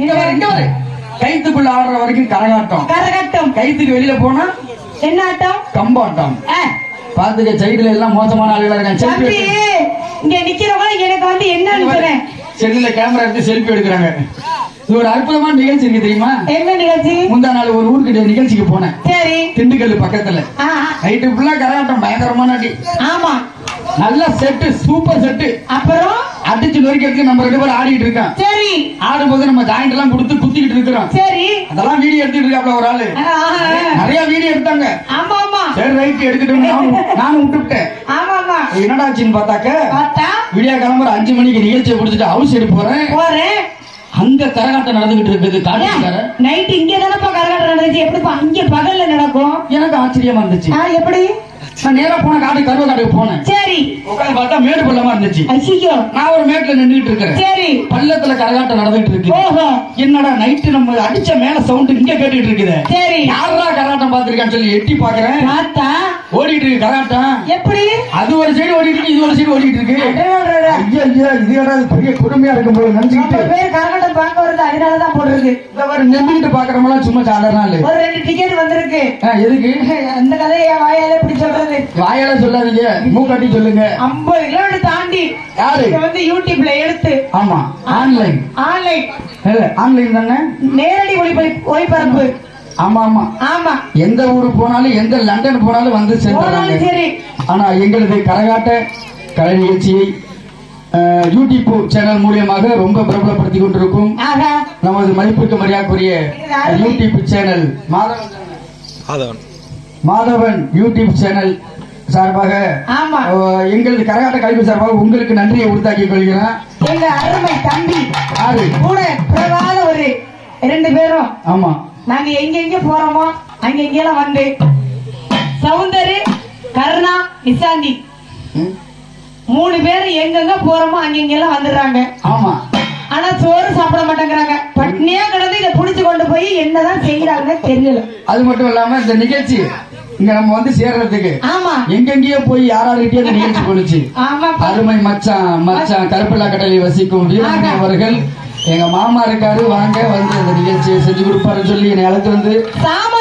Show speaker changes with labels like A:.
A: இங்க வர இங்க வர கைத்துக்குள்ள ஆடுற வரைக்கும் கரகாட்டம்
B: கரகட்டம்
A: கைத்துக்கு வெளியில போனா
B: என்ன ஆட்டம்
A: கம்பாட்டம்
B: ஆ,
A: பாத்துக்க சைடுல எல்லாம் மோசமான ஆளுகளா இருக்காங்க செல்ஃபி
B: தம்பி இங்க நிக்கிறவங்க எனக்கு வந்து என்ன நினைக்கிறேன்
A: செல்லுல கேமரா எடுத்து செல்ஃபி எடுக்கிறாங்க இது ஒரு அற்புதமான நிகழ்ச்சி இருக்கு தெரியுமா
B: என்ன நிகழ்ச்சி
A: முந்தா நாள் ஒரு ஊருக்கு நிகழ்ச்சிக்கு போனேன்
B: சரி
A: திண்டுக்கல் பக்கத்துல
B: ஆ, ஆ,
A: நைட்டு ஃபுல்லா கரகாட்டம் பயங்கரமான அடி
B: ஆமா
A: நல்ல செட்டு சூப்பர் செட்டு
B: அப்புறம்
A: அடிச்சு நொறுக்கிறதுக்கு நம்ம ரெண்டு பேரும் ஆடிட்டு இருக்கோம்
B: சரி
A: ஆடும்போது நம்ம ஜாயிண்ட் எல்லாம் கொடுத்து குத்திக்கிட்டு இருக்கிறோம்
B: சரி
A: அதெல்லாம் வீடியோ எடுத்துட்டு இருக்காப்ல ஒரு ஆளு
B: ஆ, ஆ, ஆ.
A: நிறைய வீடியோ எடுத்தாங்க
B: ஆமா ஆமா
A: சரி ரைட் எடுத்துட்டு நானும் நானும் விட்டுவிட்டேன்
B: ஆமா ஆமா
A: என்னடாச்சுன்னு பார்த்தாக்க
B: பார்த்தா
A: விடியா கிளம்புற அஞ்சு மணிக்கு நிகழ்ச்சியை முடிச்சுட்டு ஹவுஸ் எடுக்க போறேன்
B: போறேன்
A: அங்க கரகாட்டம் நடந்துகிட்டு இருக்குது காட்டுக்கார
B: நைட் இங்க தானப்பா கரகாட்டம் நடந்துச்சு எப்படிப்பா இங்க பகல்ல நடக்கும்
A: எனக்கு ஆச்சரியமா இருந்துச்சு
B: ஆ, எப்படி
A: நான் நேரா போன காட்டு கருவ காட்டுக்கு போனேன்
B: சரி
A: உட்காந்து பார்த்தா மேடு பள்ளமா இருந்துச்சு
B: ஐயோ
A: நான் ஒரு மேட்ல நின்றுட்டு இருக்கிறேன்
B: சரி
A: பள்ளத்துல கரகாட்டம் நடந்துட்டு இருக்கு
B: ஓஹோ
A: என்னடா நைட்டு நம்ம அடிச்ச மேல சவுண்ட் இங்க கேட்டுட்டு இருக்குது
B: சரி
A: யாரா கரகாட்டம் பாத்திருக்கான்னு சொல்லி எட்டி பாக்குறேன்
B: பார்த்தா
A: ஓடிட்டு இருக்கு கரகாட்டம்
B: எப்படி
A: அது ஒரு சைடு ஓடிட்டு இருக்கு இது ஒரு சைடு ஓடிட்டு இருக்கு
B: அடடடடட.
A: ஐயா ஐயா இது ஏதாவது பெரிய கொடுமையா இருக்கும் போது
B: நம்ம
A: நினைச்சுக்கிட்டு
B: பேர் கரகாட்டம் பார்க்க வருது அதனாலதான் போட்டிருக்கு
A: இந்த மாதிரி நெம்பிக்கிட்டு பாக்குறவங்களாம் சும்மா சாதாரண ஆளு
B: ஒரு ரெண்டு டிக்கெட் வந்திருக்கு
A: ஆ, எதுக்கு
B: அந்த கதையை என் வாயால எப்படி சொல்றது
A: வாயால சொல்லாதீங்க மூக்காட்டி சொல்லுங்க
B: ஐம்பது கிலோமீட்டர் தாண்டி
A: யாரு
B: இதை வந்து யூடியூப்ல எடுத்து
A: ஆமா ஆன்லைன்
B: ஆன்லைன்
A: இல்ல ஆன்லைன் தானே
B: நேரடி ஒளிபரி- ஒளிபரப்பு
A: ஆமா ஆமா
B: ஆமா
A: எந்த ஊருக்கு போனாலும் எந்த லண்டன் போனாலும் வந்து சேர்ந்துறாங்க
B: போனாலும் சரி
A: ஆனா எங்களது கரகாட்ட கலை நிகழ்ச்சியை அஹ், யூடியூப் சேனல் மூலியமாக ரொம்ப பிரபலப்படுத்தி கொண்டிருக்கும்
B: ஆகா
A: நமது மதிப்பிற்கு மரியாதைக்குரிய YouTube channel Madhavan
C: Aadhavan
A: Madhavan YouTube channel சார்பாக
B: ஆமா
A: அஹ், எங்களது கரகாட்ட கல்வி சார்பாக உங்களுக்கு நன்றியை உறுத்தாக்கிக் கொள்கிறேன்
B: எங்க அருமை தம்பி
A: யாரு
B: கூட பிரபாத ஒரு ரெண்டு பேரும்
A: ஆமா
B: நாங்க எங்க எங்க போறோமோ அங்க எங்கெல்லாம் வந்து சௌந்தரு கருணா நிசாந்தி
A: ம்,
B: மூணு பேர் எங்கெங்க போறோமோ அங்க எங்கெல்லாம் வந்துடுறாங்க
A: ஆமா
B: ஆனா சோறு சாப்பிட மாட்டேங்கிறாங்க பட்னியா கிடந்து இதை புடிச்சு கொண்டு போய் என்னதான் செய்யறாங்கன்னு தெரியல
A: அது மட்டும் இல்லாம இந்த நிகழ்ச்சி இங்க நம்ம வந்து சேர்றதுக்கு
B: ஆமா
A: எங்கெங்கேயோ போய் யாராருக்கிட்டே இந்த நிகழ்ச்சி போனுச்சு
B: ஆமா
A: அருமை மச்சான் மச்சான் கருப்பில்லா கடலில் வசிக்கும் வீரமணி
B: ஆஹா.
A: அவர்கள் எங்க மாமா இருக்காரு வாங்க வந்து அந்த நிகழ்ச்சியை செஞ்சு கொடுப்பாருன்னு சொல்லி என்னை அழைத்து வந்து
B: சாம